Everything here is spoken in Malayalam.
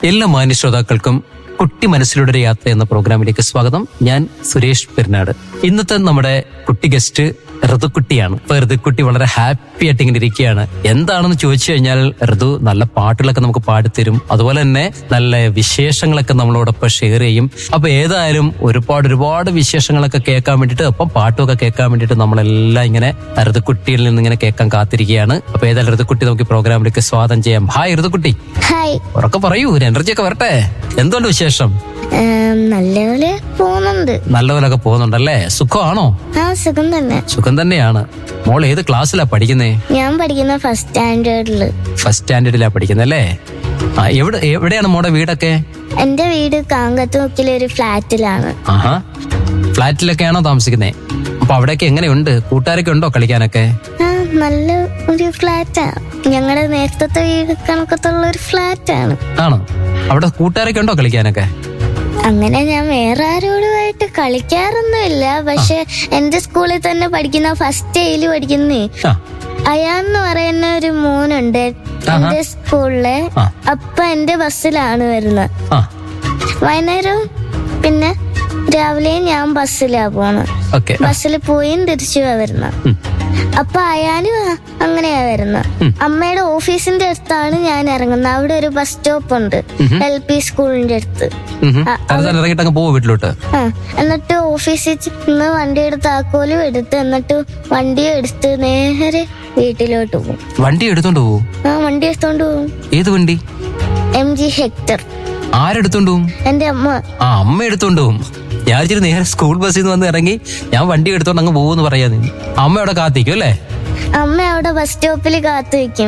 എല്ലാ മാന്യ ശ്രോതാക്കൾക്കും കുട്ടി മനസ്സിലൂടെ ഒരു യാത്ര എന്ന പ്രോഗ്രാമിലേക്ക് സ്വാഗതം ഞാൻ സുരേഷ് പെരുന്നാട് ഇന്നത്തെ നമ്മുടെ കുട്ടി ഗസ്റ്റ് ഋതുക്കുട്ടിയാണ് ഇപ്പൊ ഋതുക്കുട്ടി വളരെ ഹാപ്പി ആയിട്ട് ഇങ്ങനെ ഇരിക്കുകയാണ് എന്താണെന്ന് ചോദിച്ചു കഴിഞ്ഞാൽ ഋതു നല്ല പാട്ടുകളൊക്കെ നമുക്ക് പാടിത്തരും അതുപോലെ തന്നെ നല്ല വിശേഷങ്ങളൊക്കെ നമ്മളോടൊപ്പം ഷെയർ ചെയ്യും അപ്പൊ ഏതായാലും ഒരുപാട് ഒരുപാട് വിശേഷങ്ങളൊക്കെ കേൾക്കാൻ വേണ്ടിയിട്ട് ഒപ്പം പാട്ടുമൊക്കെ കേൾക്കാൻ വേണ്ടിയിട്ട് നമ്മളെല്ലാം ഇങ്ങനെ ഋതുക്കുട്ടിയിൽ നിന്ന് ഇങ്ങനെ കേൾക്കാൻ കാത്തിരിക്കുകയാണ് അപ്പൊ ഏതായാലും ഋതുക്കുട്ടി നമുക്ക് ഈ പ്രോഗ്രാമിലേക്ക് സ്വാഗതം ചെയ്യാം ഹായ് ഋതുക്കുട്ടി ഹായ് ഉറക്കെ പറയൂ ഒരു എനർജി ഒക്കെ വരട്ടെ എന്തുകൊണ്ട് വിശേഷം ഏം, നല്ലപോലെ പോകുന്നുണ്ട് നല്ലപോലൊക്കെ പോകുന്നുണ്ടല്ലേ സുഖമാണോ ആ സുഖം തന്നെ സുഖം തന്നെയാണ് മോൾ ഏത് ക്ലാസ്സിലാ പഠിക്കുന്നേ ഞാൻ പഠിക്കുന്ന ഫസ്റ്റ് സ്റ്റാൻഡേർഡില് ഫസ്റ്റ് സ്റ്റാൻഡേർഡിലാ പഠിക്കുന്നല്ലേ ആ എവിടെ എവിടെയാണ് മോടെ വീടൊക്കെ എന്റെ വീട് കാങ്കത്തുമുക്കിലെ ഒരു ഫ്ലാറ്റിലാണ് ആഹാ ഫ്ലാറ്റിലൊക്കെയാണോ താമസിക്കുന്നേ അപ്പൊ അവിടെയൊക്കെ എങ്ങനെയുണ്ട് കൂട്ടുകാരൊക്കെ ഉണ്ടോ കളിക്കാനൊക്കെ ആ നല്ല ഒരു ഫ്ലാറ്റാണ് ഞങ്ങളുടെ നേരത്തെ വീട് കണക്കത്തുള്ള ഒരു ഫ്ലാറ്റാണ് ആണോ അവിടെ കൂട്ടുകാരൊക്കെ ഉണ്ടോ കളിക്കാനൊക്കെ അങ്ങനെ ഞാൻ വേറെ ആരോടുമായിട്ട് കളിക്കാറൊന്നുമില്ല പക്ഷെ എന്റെ സ്കൂളിൽ തന്നെ പഠിക്കുന്ന ഫസ്റ്റ് എയില് പഠിക്കുന്നേ ആ അയാന്ന് പറയുന്ന ഒരു മോനുണ്ട് എന്റെ സ്കൂളിലെ ആ. അപ്പൊ എന്റെ ബസ്സിലാണ് വരുന്നത് ആ വൈകുന്നേരം പിന്നെ രാവിലെ ഞാൻ ബസ്സിലാ പോണത് ഓക്കെ ബസ്സിൽ പോയും തിരിച്ചു വരുന്നത് അപ്പൊ അയാനും അ- അങ്ങനെയാ വരുന്നത് അമ്മയുടെ ഓഫീസിന്റെ അടുത്താണ് ഞാൻ ഇറങ്ങുന്നത് അവിടെ ഒരു ബസ് സ്റ്റോപ്പ് ഉണ്ട് എൽ പി സ്കൂളിന്റെ അടുത്ത് തന്നെ ഇറങ്ങിയിട്ട് അങ്ങ് പോവോ വീട്ടിലോട്ട് ആ എന്നിട്ട് ഓഫീസിൽ നിന്ന് വണ്ടി എടുത്ത് താക്കോലും എടുത്ത് എന്നിട്ട് വണ്ടി എടുത്ത് നേരെ വീട്ടിലോട്ട് പോകും വണ്ടി എടുത്തോണ്ട് പോവോ ആ വണ്ടി എടുത്തോണ്ട് പോകും ഏത് വണ്ടി എം ജി ഹെക്ടർ ആരെടുത്തോണ്ട് പോവും എന്റെ അമ്മ ആ അമ്മ എടുത്തോണ്ട് പോവും ഞാൻ ഇച്ചിരി നേരെ സ്കൂൾ ബസ്സിൽ നിന്ന് വന്ന് ഇറങ്ങി ഞാൻ വണ്ടി എടുത്തോണ്ട് അങ്ങ് പോകുമെന്ന് പറയാ നീ അമ്മ അവിടെ കാത്തിക്കും അല്ലേ അമ്മ അവിടെ ബസ് സ്റ്റോപ്പിൽ കാത്തു വെക്കും